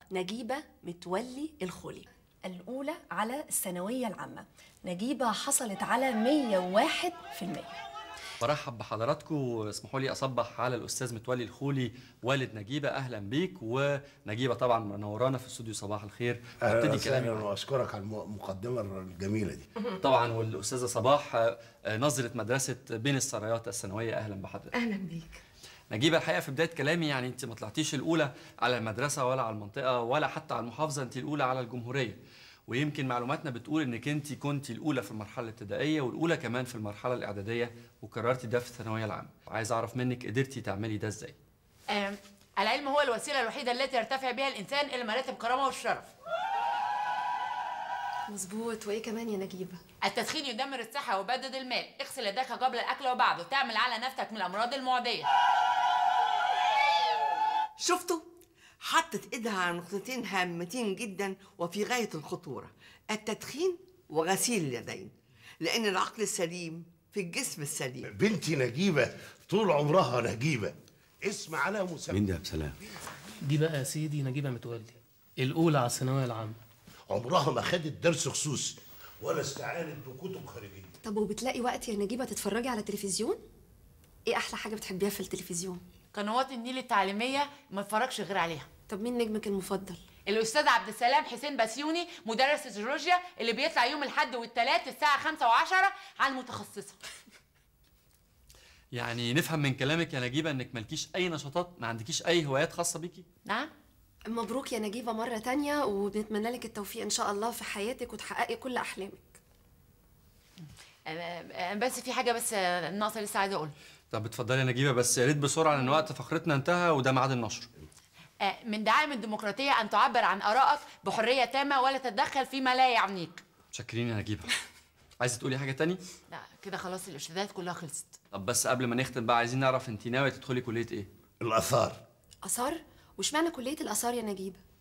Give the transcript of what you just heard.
نجيبة متولي الخولي الأولى على الثانوية العامة نجيبة حصلت على 101% برحب بحضراتكم اسمحوا لي اصبح على الاستاذ متولي الخولي والد نجيبه اهلا بيك ونجيبه طبعا منورانا في استوديو صباح الخير ابتدي كلامي واشكرك على المقدمه الجميله دي طبعا والاستاذه صباح آه، نظره مدرسه بين السرايات الثانويه اهلا بحضرتك اهلا بيك نجيبه الحقيقه في بدايه كلامي يعني انت ما طلعتيش الاولى على المدرسه ولا على المنطقه ولا حتى على المحافظه انت الاولى على الجمهوريه ويمكن معلوماتنا بتقول انك انت كنت الاولى في المرحله الابتدائيه والاولى كمان في المرحله الاعداديه وكررتي ده في الثانويه العامه عايز اعرف منك قدرتي تعملي ده ازاي آم، العلم هو الوسيله الوحيده التي يرتفع بها الانسان الى مراتب الكرامه والشرف مظبوط وإيه كمان يا نجيبة؟ التدخين يدمر الصحه ويبدد المال اغسل يديك قبل الاكل وبعده تعمل على نفسك من الامراض المعديه شفتوا حطت ايدها على نقطتين هامتين جدا وفي غايه الخطوره التدخين وغسيل اليدين لان العقل السليم في الجسم السليم بنتي نجيبه طول عمرها نجيبه اسم على مسمى مين ده يا بسلام دي بقى يا سيدي نجيبة متولي الأولى على الثانوية العامة عمرها ما خدت درس خصوصي ولا استعانت بكتب خارجيه طب وبتلاقي وقت يا نجيبة تتفرجي على التلفزيون؟ إيه أحلى حاجة بتحبيها في التلفزيون؟ قنوات النيل التعليمية ما اتفرجش غير عليها طب مين نجمك المفضل؟ الاستاذ عبد السلام حسين بسيوني مدرس الجيولوجيا اللي بيطلع يوم الاحد والثلاث الساعه 5 و10 عن متخصصه يعني نفهم من كلامك يا نجيبه انك مالكيش اي نشاطات ما عندكيش اي هوايات خاصه بيكي نعم مبروك يا نجيبة مرة تانية وبنتمنى لك التوفيق إن شاء الله في حياتك وتحققي كل أحلامك آه، آه، بس في حاجه بس آه، ناقصه لسه عايزه اقولها طب اتفضلي يا نجيبه بس يا ريت بسرعه لان وقت فقرتنا انتهى وده ميعاد النشر آه، من دعائم الديمقراطيه ان تعبر عن ارائك بحريه تامه ولا تتدخل فيما لا يعنيك متشكرين يا نجيبه عايزه تقولي حاجه تاني لا كده خلاص الارشادات كلها خلصت طب بس قبل ما نختم بقى عايزين نعرف انت ناويه تدخلي كليه ايه الاثار آثار؟ واشمعنى كلية الآثار يا نجيبة؟